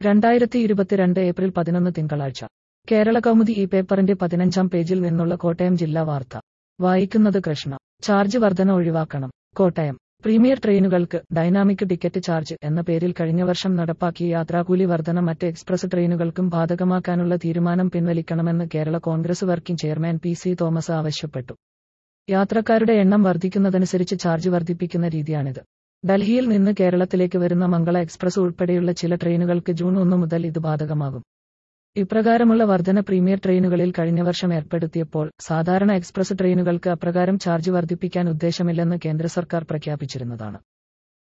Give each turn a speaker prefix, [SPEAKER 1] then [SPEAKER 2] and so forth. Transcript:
[SPEAKER 1] രണ്ടായിരത്തി ഇരുപത്തിരണ്ട് ഏപ്രിൽ പതിനൊന്ന് തിങ്കളാഴ്ച കേരള കൗമുദി ഈ പേപ്പറിന്റെ പതിനഞ്ചാം പേജിൽ നിന്നുള്ള കോട്ടയം ജില്ലാ വാർത്ത വായിക്കുന്നത് കൃഷ്ണ ചാർജ് വർധന ഒഴിവാക്കണം കോട്ടയം പ്രീമിയർ ട്രെയിനുകൾക്ക് ഡൈനാമിക് ടിക്കറ്റ് ചാർജ് എന്ന പേരിൽ കഴിഞ്ഞ വർഷം നടപ്പാക്കിയ യാത്രാകൂലി വർധന മറ്റ് എക്സ്പ്രസ് ട്രെയിനുകൾക്കും ബാധകമാക്കാനുള്ള തീരുമാനം പിൻവലിക്കണമെന്ന് Kerala Congress working chairman P C Thomas ആവശ്യപ്പെട്ടു യാത്രക്കാരുടെ എണ്ണം വർദ്ധിക്കുന്നതനുസരിച്ച് ചാർജ് വർദ്ധിപ്പിക്കുന്ന രീതിയാണിത് ഡൽഹിയിൽ നിന്ന് കേരളത്തിലേക്ക് വരുന്ന മംഗള എക്സ്പ്രസ് ഉൾപ്പെടെയുള്ള ചില ട്രെയിനുകൾക്ക് ജൂൺ ഒന്ന് മുതൽ ഇത് ബാധകമാകും ഇപ്രകാരമുള്ള വർധന പ്രീമിയർ ട്രെയിനുകളിൽ കഴിഞ്ഞ വർഷം ഏർപ്പെടുത്തിയപ്പോൾ സാധാരണ എക്സ്പ്രസ് ട്രെയിനുകൾക്ക് അപ്രകാരം ചാർജ് വർദ്ധിപ്പിക്കാൻ ഉദ്ദേശമില്ലെന്ന് കേന്ദ്ര സർക്കാർ പ്രഖ്യാപിച്ചിരുന്നതാണ്